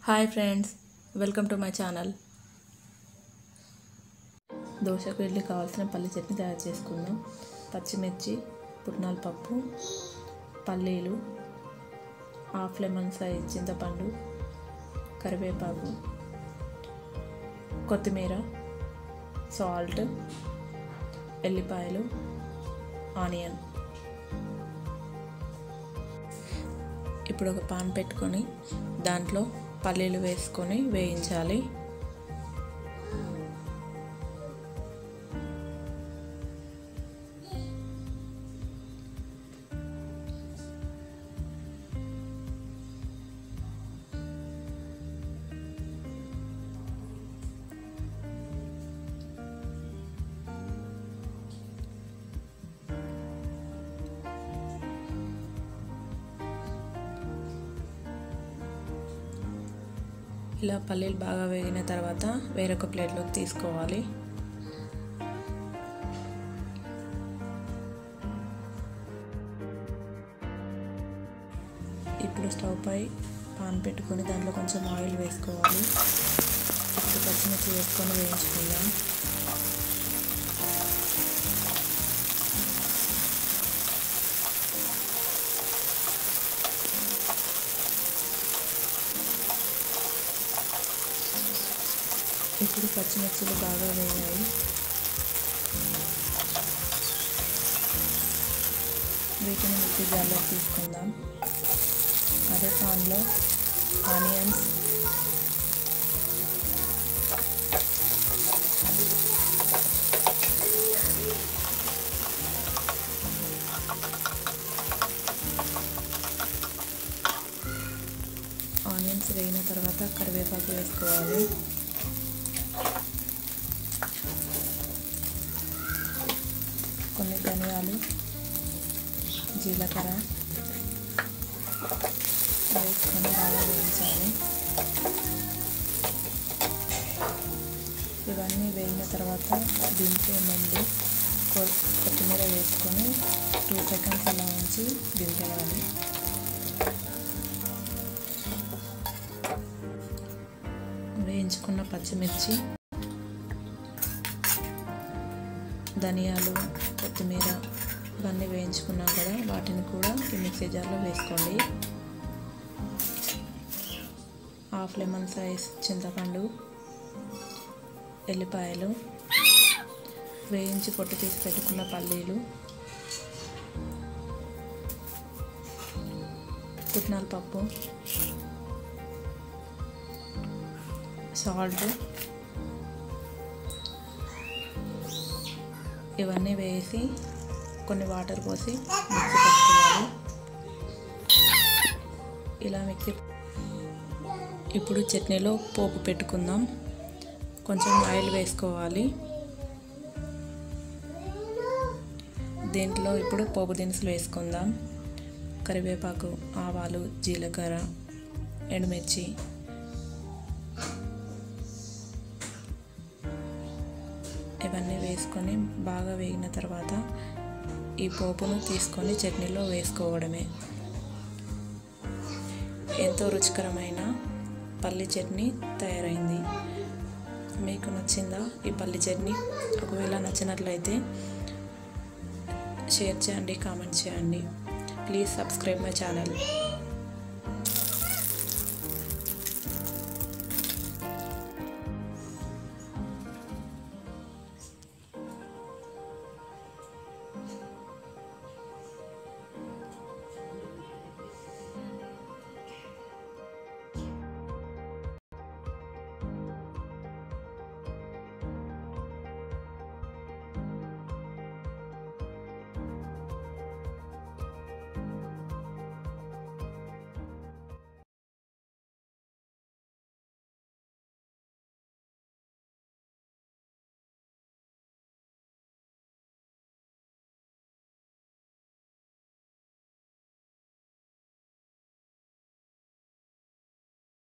hi friends welcome to my channel దోశకు వెళ్ళి కావాల్సిన పల్లి చట్నీ తయారు చేసుకుందాం పచ్చిమిర్చి పుట్నాల పప్పు పల్లీలు హాఫ్ లెమన్ సైజ్ చింతపండు కరివేపాకు కొత్తిమీర సాల్ట్ ఎల్లిపాయలు ఆనియన్ ఇప్పుడు ఒక పాన్ పెట్టుకొని దాంట్లో పల్లీలు వేసుకొని వేయించాలి ఇలా పల్లీలు బాగా వేగిన తర్వాత వేరొక ప్లేట్లోకి తీసుకోవాలి ఇప్పుడు స్టవ్ పై పాన్ పెట్టుకొని దాంట్లో కొంచెం ఆయిల్ వేసుకోవాలి ఇప్పుడు పచ్చిమిర్చి వేసుకొని వేయించుకుందాం ఇప్పుడు పచ్చిమిర్చిలు బాగా వేయాలి వీటిని మిక్సీ జార్లో తీసుకుందాం అదే పాన్లో ఆనియన్స్ ఆనియన్స్ వేగిన తర్వాత కరివేపాకు వేసుకోవాలి కొన్ని ధనియాలు జీలకర్ర వేసుకొని బాగా వేయించాలి ఇవన్నీ వేగిన తర్వాత దింపే ముందు కొత్తిమీర వేసుకొని టూ సెకండ్స్ అలా ఉంచి దింపేయాలి వేయించుకున్న పచ్చిమిర్చి ధనియాలు కొత్తిమీర ఇవన్నీ వేయించుకున్నాం కదా వాటిని కూడా ఈ మిక్సీ జార్లో వేసుకోండి హాఫ్ లెమన్ సైజ్ చింతపండు ఎల్లిపాయలు వేయించి పొట్టు తీసి పెట్టుకున్న పల్లీలు పుట్నాల పప్పు సాల్ట్ ఇవన్నీ వేసి కొన్ని వాటర్ పోసి మిక్సీ పట్టుకోవాలి ఇలా మిక్సీ ఇప్పుడు చట్నీలో పోపు పెట్టుకుందాం కొంచెం ఆయిల్ వేసుకోవాలి దీంట్లో ఇప్పుడు పోపు దినుసులు వేసుకుందాం కరివేపాకు ఆవాలు జీలకర్ర ఎండుమిర్చి ఇవన్నీ వేసుకొని బాగా వేగిన తర్వాత ఈ పోపును తీసుకొని చట్నీలో వేసుకోవడమే ఎంతో రుచికరమైన పల్లి చట్నీ తయారైంది మీకు నచ్చిందా ఈ పల్లి చట్నీ ఒకవేళ నచ్చినట్లయితే షేర్ చేయండి కామెంట్ చేయండి ప్లీజ్ సబ్స్క్రైబ్ మై ఛానల్